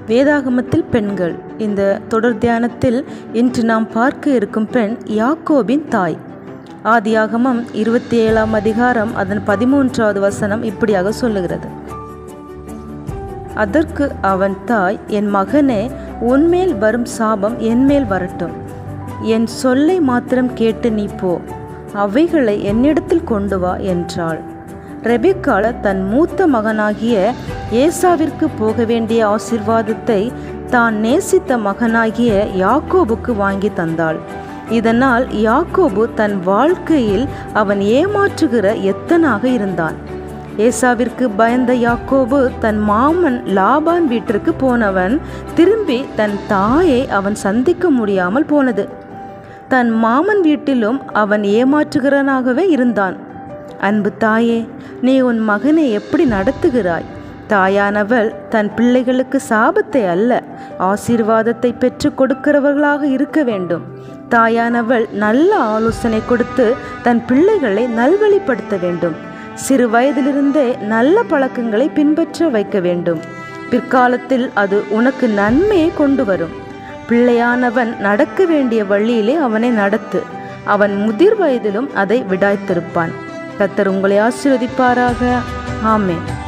வேதாகமத்தில் பெண்கள் இந்த தொடர் தியானத்தில் இன்று நாம் பார்க்க இருக்கும் பெண் யாக்கோபின் தாய் ஆதியாகமம் இருபத்தி ஏழாம் அதிகாரம் அதன் பதிமூன்றாவது வசனம் இப்படியாக சொல்லுகிறது அதற்கு அவன் தாய் என் மகனே உன்மேல் வரும் சாபம் என்மேல் வரட்டும் என் சொல்லை மாத்திரம் கேட்டு நீ போ அவைகளை என்னிடத்தில் கொண்டு வா என்றாள் ரெபெக்காள் தன் மூத்த மகனாகிய ஏசாவிற்கு போக வேண்டிய ஆசிர்வாதத்தை தான் நேசித்த மகனாகிய யாக்கோபுக்கு வாங்கி தந்தாள் இதனால் யாக்கோபு தன் வாழ்க்கையில் அவன் ஏமாற்றுகிற எத்தனாக இருந்தான் ஏசாவிற்கு பயந்த யாக்கோபு தன் மாமன் லாபான் வீட்டிற்கு போனவன் திரும்பி தன் தாயை அவன் சந்திக்க முடியாமல் போனது தன் மாமன் வீட்டிலும் அவன் ஏமாற்றுகிறனாகவே இருந்தான் அன்பு தாயே நீ உன் மகனை எப்படி நடத்துகிறாய் தாயானவள் தன் பிள்ளைகளுக்கு சாபத்தை அல்ல ஆசீர்வாதத்தை பெற்று கொடுக்கிறவர்களாக இருக்க வேண்டும் தாயானவள் நல்ல ஆலோசனை கொடுத்து தன் பிள்ளைகளை நல்வழிப்படுத்த வேண்டும் சிறு வயதிலிருந்தே நல்ல பழக்கங்களை பின்பற்ற வைக்க வேண்டும் பிற்காலத்தில் அது உனக்கு நன்மையை கொண்டு வரும் பிள்ளையானவன் நடக்க வேண்டிய வழியிலே அவனை நடத்து அவன் முதிர் வயதிலும் அதை விடாய்த்திருப்பான் கத்தர் உங்களை ஆசீர்வதிப்பாராக ஆமேன்